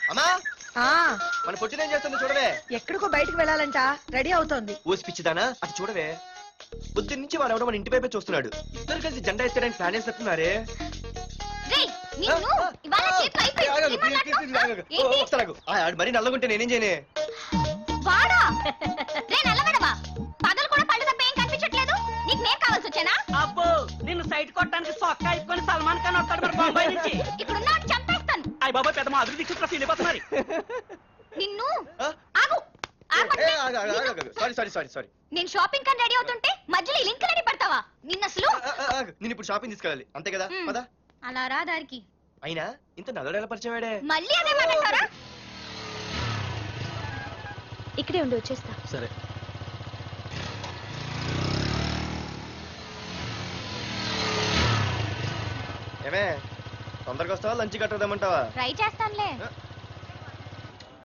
అమ్మా ఆ మన పొట్టినేం చేస్తుంది చూడవే ఎక్కడికో బయటకు వెళ్ళాలంట రెడీ అవుతోంది ఊసి పిచ్చిదానా అటు చూడవే బుద్ధి నుంచి వాడు ఎవడో మన ఇంటి వైపే చూస్తున్నాడు ఇద్దరు కలిసి జెండా ఎత్తడానికి ప్లాన్ చేస్తున్నారు రేయ్, నిన్ను ఇవాళ చేతులు అయిపోయింది. ఏమన్నట్టు? ఏంటి? మరి నల్లగుంటే నేనేం చేయనే వాడా రే నల్లబడవా పగలు కూడా పళ్ళు తప్ప ఏం కనిపించట్లేదు నీకు నేను కావాల్సి వచ్చానా అబ్బో నిన్ను సైట్ కొట్టడానికి సొక్క ఇప్పుకొని సల్మాన్ ఖాన్ వస్తాడు మరి బొంబాయి నుంచి ఇక్కడ ఉన్న చంపేస్తాను అయ్య బాబాయ్ పెద్ద మాధురి దీక్షితులు ఫీల్ అయిపోతున్నారు నిన్ను ఆ? ఆగు ఆగు. సారీ సారీ సారీ సారీ నేను షాపింగ్ కని రెడీ అవుతుంటే మధ్యలో ఈ లింక్ రెడీ పడతావా నిన్న అసలు నేను ఇప్పుడు షాపింగ్ తీసుకెళ్ళాలి అంతే కదా మ్. పదా అలా రా దారికి అయినా ఇంత నల్లడు ఎలా పరిచయం వాడే మళ్ళీ అదే మాట్లాడతారా ఇక్కడే ఉండి వచ్చేస్తా సరే ఏమే తొందరగా వస్తావా లంచ్ కట్టదామంటావా ట్రై చేస్తానులే